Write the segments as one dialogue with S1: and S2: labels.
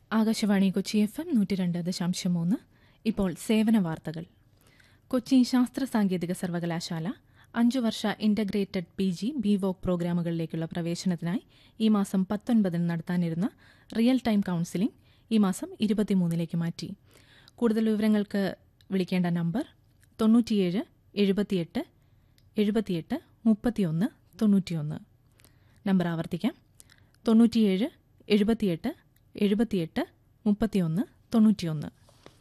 S1: Akashvani Kochi F M നൂറ്റി രണ്ട് ദശാംശം മൂന്ന് ഇപ്പോൾ സേവന വാർത്തകൾ കൊച്ചി ശാസ്ത്ര സാങ്കേതിക സർവകലാശാല അഞ്ചു വർഷ integrated P G B voc പ്രോഗ്രാമുകളിലേക്കുള്ള പ്രവേശനത്തിനായി ഈ മാസം പത്തൊൻപതിന് നടത്താനിരുന്ന റിയൽ ടൈം കൌൺസിലിംഗ് ഈ മാസം ഇരുപത്തിമൂന്നിലേക്ക് മാറ്റി കൂടുതൽ വിവരങ്ങൾക്ക് വിളിക്കേണ്ട നമ്പർ തൊണ്ണൂറ്റിയേഴ് എഴുപത്തിയെട്ട് എഴുപത്തിയെട്ട് മുപ്പത്തിയൊന്ന് തൊണ്ണൂറ്റിയൊന്ന് നമ്പർ ആവർത്തിക്കാം തൊണ്ണൂറ്റിയേഴ് എഴുപത്തിയെട്ട് എഴുപത്തിയെട്ട് മുപ്പത്തിയൊന്ന് തൊണ്ണൂറ്റിയൊന്ന്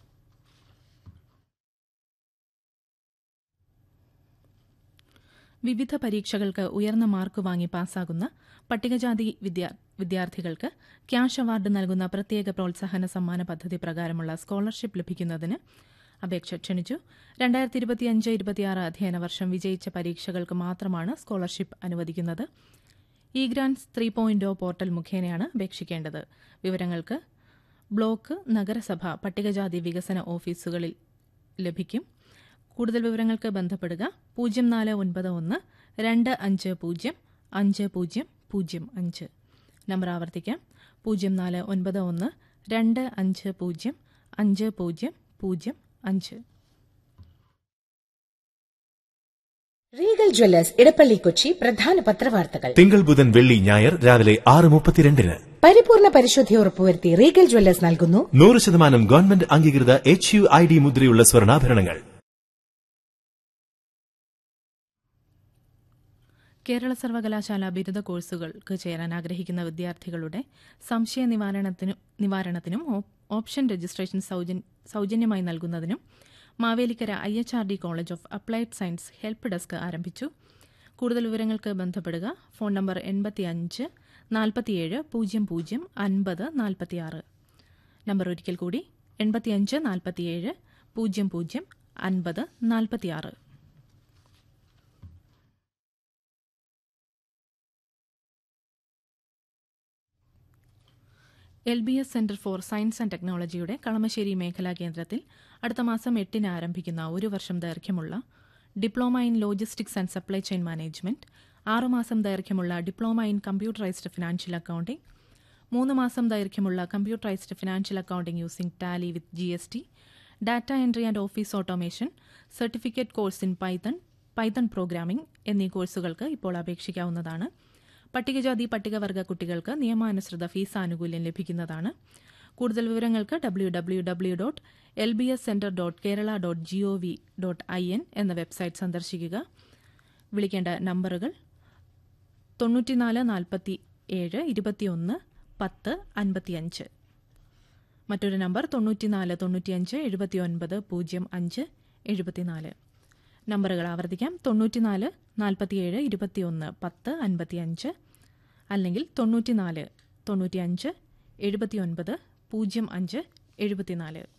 S1: വിവിധ പരീക്ഷകൾക്ക് ഉയർന്ന മാർക്ക് വാങ്ങി പാസ്സാകുന്ന പട്ടികജാതി വിദ്യാ വിദ്യാർത്ഥികൾക്ക് ക്യാഷ് അവാർഡ് നൽകുന്ന പ്രത്യേക പ്രോത്സാഹന സമ്മാന പദ്ധതി പ്രകാരമുള്ള സ്കോളർഷിപ്പ് ലഭിക്കുന്നതിന് അപേക്ഷ ക്ഷണിച്ചു രണ്ടായിരത്തി ഇരുപത്തിയഞ്ച് ഇരുപത്തിയാറ് അധ്യയന വർഷം വിജയിച്ച പരീക്ഷകൾക്ക് മാത്രമാണ് സ്കോളർഷിപ്പ് അനുവദിക്കുന്നത് E grants three point portal മുഖേനയാണ് അപേക്ഷിക്കേണ്ടത് വിവരങ്ങൾക്ക് ബ്ലോക്ക് നഗരസഭ പട്ടികജാതി വികസന ഓഫീസുകളിൽ ലഭിക്കും കൂടുതൽ വിവരങ്ങൾക്ക് ബന്ധപ്പെടുക പൂജ്യം നാല് ഒൻപത് ഒന്ന് രണ്ട് അഞ്ച് പൂജ്യം അഞ്ച് പൂജ്യം പൂജ്യം അഞ്ച് നമ്പർ ആവർത്തിക്കാം പൂജ്യം നാല് ഒൻപത് ഒന്ന് രണ്ട് അഞ്ച് പൂജ്യം അഞ്ച് പൂജ്യം പൂജ്യം അഞ്ച്
S2: റീഗൽ ജ്വല്ലേഴ്സ് ഇടപ്പള്ളി കൊച്ചി പ്രധാന പത്രവാർത്തകൾ
S3: തിങ്കൾ ബുധൻ വെള്ളി ഞായർ രാവിലെ ആറ് മുപ്പത്തിരണ്ടിന്
S2: പരിപൂർണ പരിശുദ്ധി ഉറപ്പുവരുത്തി റീഗൽ ജ്വല്ലേഴ്സ് നൽകുന്നു
S3: നൂറ് ശതമാനം ഗവൺമെന്റ് അംഗീകൃത എച്ച് യു ഐ ഡി മുദ്രയുള്ള സ്വർണ്ണാഭരണങ്ങൾ
S1: കേരള സർവകലാശാല ബിരുദ കോഴ്സുകൾക്ക് ചേരാൻ ആഗ്രഹിക്കുന്ന വിദ്യാർത്ഥികളുടെ സംശയ നിവാരണത്തിനു നിവാരണത്തിനും ഓപ്- ഓപ്ഷൻ രജിസ്ട്രേഷൻ സൗജൻ- സൗജന്യമായി നൽകുന്നതിനും Mavelikkara I H R D college of applied science help desk ആരംഭിച്ചു കൂടുതൽ വിവരങ്ങൾക്ക് ബന്ധപ്പെടുക ഫോൺ നമ്പർ എൺപത്തിയഞ്ച് നാൽപ്പത്തിയേഴ് പൂജ്യം പൂജ്യം അൻപത് നാൽപ്പത്തിയാറ് നമ്പർ ഒരിക്കൽ കൂടി എൺപത്തിയഞ്ച് നാൽപ്പത്തിയേഴ് പൂജ്യം പൂജ്യം അൻപത് നാൽപ്പത്തിയാറ് L B S centre for science and ടെക്നോളജിയുടെ കളമശ്ശേരി മേഖലാ കേന്ദ്രത്തിൽ അടുത്ത മാസം എട്ടിന് ആരംഭിക്കുന്ന ഒരു വർഷം ദൈർഘ്യമുള്ള diploma in logistics and supply chain management ആറുമാസം ദൈർഘ്യമുള്ള diploma in computerised financial accounting മൂന്ന് മാസം ദൈർഘ്യമുള്ള computerised financial accounting using Tally with G S T data entry and office automation certificate course in Python Python programming എന്നീ കോഴ്സുകൾക്ക് ഇപ്പോൾ അപേക്ഷിക്കാവുന്നതാണ് പട്ടികജാതി പട്ടികവർഗ കുട്ടികൾക്ക് നിയമാനുസൃത ഫീസ് ആനുകൂല്യം ലഭിക്കുന്നതാണ് കൂടുതൽ വിവരങ്ങൾക്ക് W W W dot L B S centre dot Kerala dot G O V dot I N എന്ന വെബ്സൈറ്റ് സന്ദർശിക്കുക വിളിക്കേണ്ട നമ്പറുകൾ തൊണ്ണൂറ്റിനാല് നാൽപ്പത്തി ഏഴ് ഇരുപത്തിയൊന്ന് പത്ത് അൻപത്തിയഞ്ച് മറ്റൊരു നമ്പർ തൊണ്ണൂറ്റിനാല് തൊണ്ണൂറ്റിയഞ്ച് എഴുപത്തിയൊൻപത് പൂജ്യം അഞ്ച് എഴുപത്തിനാല് നമ്പറുകൾ ആവർത്തിക്കാം തൊണ്ണൂറ്റിനാല് നാൽപ്പത്തിയേഴ് ഇരുപത്തിയൊന്ന് പത്ത് അൻപത്തിയഞ്ച് അല്ലെങ്കിൽ തൊണ്ണൂറ്റിനാല് തൊണ്ണൂറ്റിയഞ്ച് എഴുപത്തിയൊൻപത് പൂജ്യം അഞ്ച് എഴുപത്തിനാല്